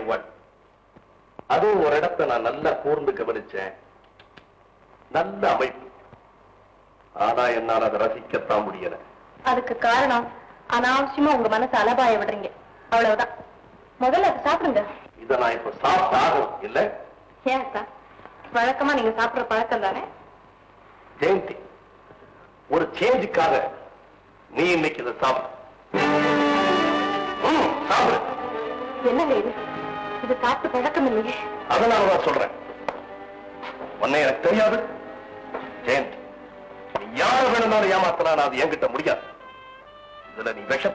one அதுவும் ஒரு இடத்தை நான் நல்லா கூர்ந்து கவனிச்சேன் நல்ல அமைப்பு ஆனா என்னால் அதை ரசிக்கத்தான் முடியல அதுக்கு காரணம் அனாவசியமா உங்க மனசை அலபாய விடுறீங்க அவ்வளவுதான் முதல்ல அதை சாப்பிடுங்க இதை நான் இப்ப சாப்பிட்டு ஆகும் இல்ல ஏன் அக்கா வழக்கமா நீங்க சாப்பிடுற பழக்கம் தானே ஜெயந்தி ஒரு சேஞ்சுக்காக நீ இன்னைக்கு இதை சாப்பிடு ம், சாப்பிடு என்னங்க இது இது சாப்பிட்டு பழக்கம் இல்லையே அதனால தான் சொல்றேன் உன்னை எனக்கு தெரியாது ஜெயந்த் நீ யார வேணும்னாலும் ஏமாத்தினா அது என்கிட்ட முடியாது இதுல நீ விஷ